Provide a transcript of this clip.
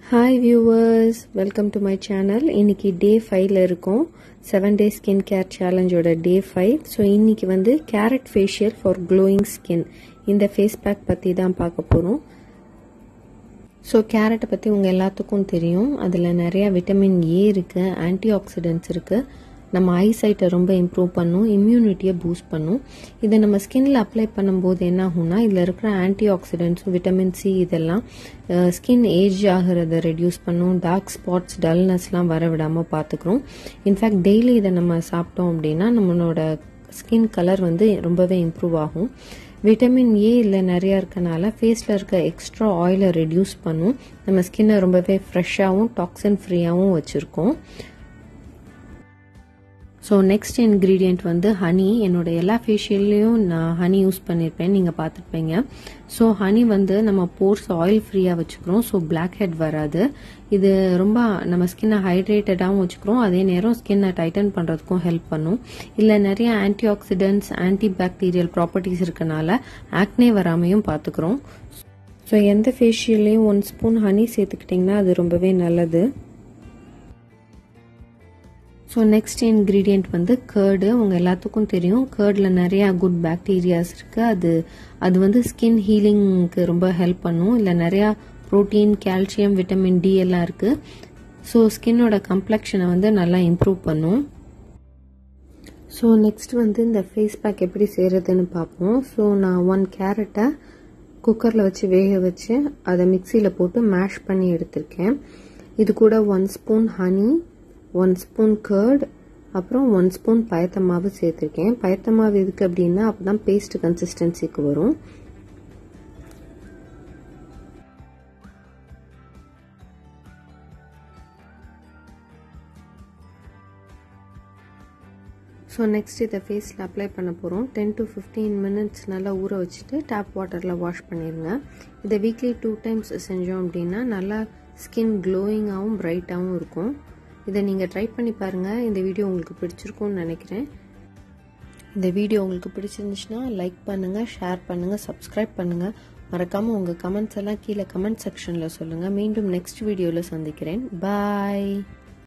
hi viewers welcome to my channel இன்னைக்கு day ஃபைவ்ல இருக்கோம் செவன் டே ஸ்கின் கேர் சேலஞ்சோட டே ஃபைவ் ஸோ இன்னைக்கு வந்து carrot facial for glowing skin இந்த ஃபேஸ் பேக் பற்றி தான் பார்க்க போகிறோம் ஸோ கேரட்டை பற்றி உங்கள் எல்லாத்துக்கும் தெரியும் அதில் நிறையா விட்டமின் ஏ இருக்குது ஆன்டி ஆக்சிடென்ட்ஸ் இருக்குது நம்ம ஐசைட்டை ரொம்ப இம்ப்ரூவ் பண்ணும் இம்யூனிட்டியை பூஸ்ட் பண்ணும் இதை நம்ம ஸ்கின்ல அப்ளை பண்ணும்போது என்ன ஆகும்னா இதில் இருக்கிற ஆன்டி ஆக்சிடென்ட்ஸும் விட்டமின் சி இதெல்லாம் ஸ்கின் ஏஜ் ஆகிறத ரெடியூஸ் பண்ணும் டார்க் ஸ்பாட்ஸ் டல்னஸ்லாம் வர விடாமல் பார்த்துக்கிறோம் இன்ஃபேக்ட் டெய்லி இதை நம்ம சாப்பிட்டோம் அப்படின்னா நம்மளோட ஸ்கின் கலர் வந்து ரொம்பவே இம்ப்ரூவ் ஆகும் விட்டமின் ஏ இல்லை நிறையா இருக்கனால ஃபேஸில் இருக்க எக்ஸ்ட்ரா ஆயிலை ரெடியூஸ் பண்ணும் நம்ம ஸ்கின்னை ரொம்பவே ஃப்ரெஷ்ஷாகவும் டாக்ஸின் ஃப்ரீயாகவும் வச்சுருக்கோம் ஸோ நெக்ஸ்ட் இன்க்ரீடியண்ட் வந்து ஹனி என்னோட எல்லா ஃபேஷியல்லையும் நான் ஹனி யூஸ் பண்ணியிருப்பேன் நீங்கள் பார்த்துருப்பீங்க ஸோ ஹனி வந்து நம்ம போர்ஸ் ஆயில் ஃப்ரீயாக வச்சுக்கிறோம் ஸோ பிளாக் ஹெட் வராது இது ரொம்ப நம்ம ஸ்கின்னை ஹைட்ரேட்டடாகவும் வச்சுக்கிறோம் அதே நேரம் ஸ்கின்னை டைட்டன் பண்ணுறதுக்கும் ஹெல்ப் பண்ணும் இல்லை நிறைய antioxidants antibacterial properties இருக்கனால ஆக்னே வராமையும் பார்த்துக்கிறோம் ஸோ எந்த ஃபேஷியல்லையும் ஒன் ஸ்பூன் ஹனி சேர்த்துக்கிட்டிங்கன்னா அது ரொம்பவே நல்லது ஸோ நெக்ஸ்ட் இன்க்ரீடியண்ட் வந்து கேர்டு உங்கள் எல்லாத்துக்கும் தெரியும் கேர்டில் நிறையா குட் பாக்டீரியாஸ் இருக்குது அது அது வந்து ஸ்கின் ஹீலிங்க்கு ரொம்ப ஹெல்ப் பண்ணும் இல்லை நிறையா ப்ரோட்டீன் கால்சியம் விட்டமின் டி எல்லாம் இருக்குது ஸோ ஸ்கின்னோட கம்ப்ளெக்ஷனை வந்து நல்லா இம்ப்ரூவ் பண்ணும் ஸோ நெக்ஸ்ட் வந்து இந்த ஃபேஸ் பேக் எப்படி செய்கிறதுன்னு பார்ப்போம் ஸோ நான் ஒன் கேரட்டை குக்கரில் வச்சு வேக வச்சு அதை மிக்சியில் போட்டு மேஷ் பண்ணி எடுத்திருக்கேன் இது கூட one spoon honey one spoon curd அப்புறம் ஒன் ஸ்பூன் பயத்த மாவு சேர்த்துருக்கேன் பயத்த மாவு எதுக்கு அப்படின்னா அப்போ தான் பேஸ்ட் கன்சிஸ்டன்சிக்கு வரும் ஸோ நெக்ஸ்ட் இதை ஃபேஸில் அப்ளை பண்ண போகிறோம் டென் டு ஃபிஃப்டீன் மினிட்ஸ் நல்லா ஊற வச்சுட்டு டேப் வாட்டரில் வாஷ் பண்ணிடுங்க இதை வீக்லி டூ டைம்ஸ் செஞ்சோம் அப்படின்னா நல்லா ஸ்கின் க்ளோயிங்காகவும் பிரைட்டாகவும் இருக்கும் இதை நீங்கள் ட்ரை பண்ணி பாருங்கள் இந்த வீடியோ உங்களுக்கு பிடிச்சிருக்கும்னு நினைக்கிறேன் இந்த வீடியோ உங்களுக்கு பிடிச்சிருந்துச்சுன்னா லைக் பண்ணுங்கள் ஷேர் பண்ணுங்கள் சப்ஸ்கிரைப் பண்ணுங்கள் மறக்காமல் உங்கள் கமெண்ட்ஸ் எல்லாம் கீழே கமெண்ட் செக்ஷனில் சொல்லுங்கள் மீண்டும் நெக்ஸ்ட் வீடியோவில் சந்திக்கிறேன் பாய்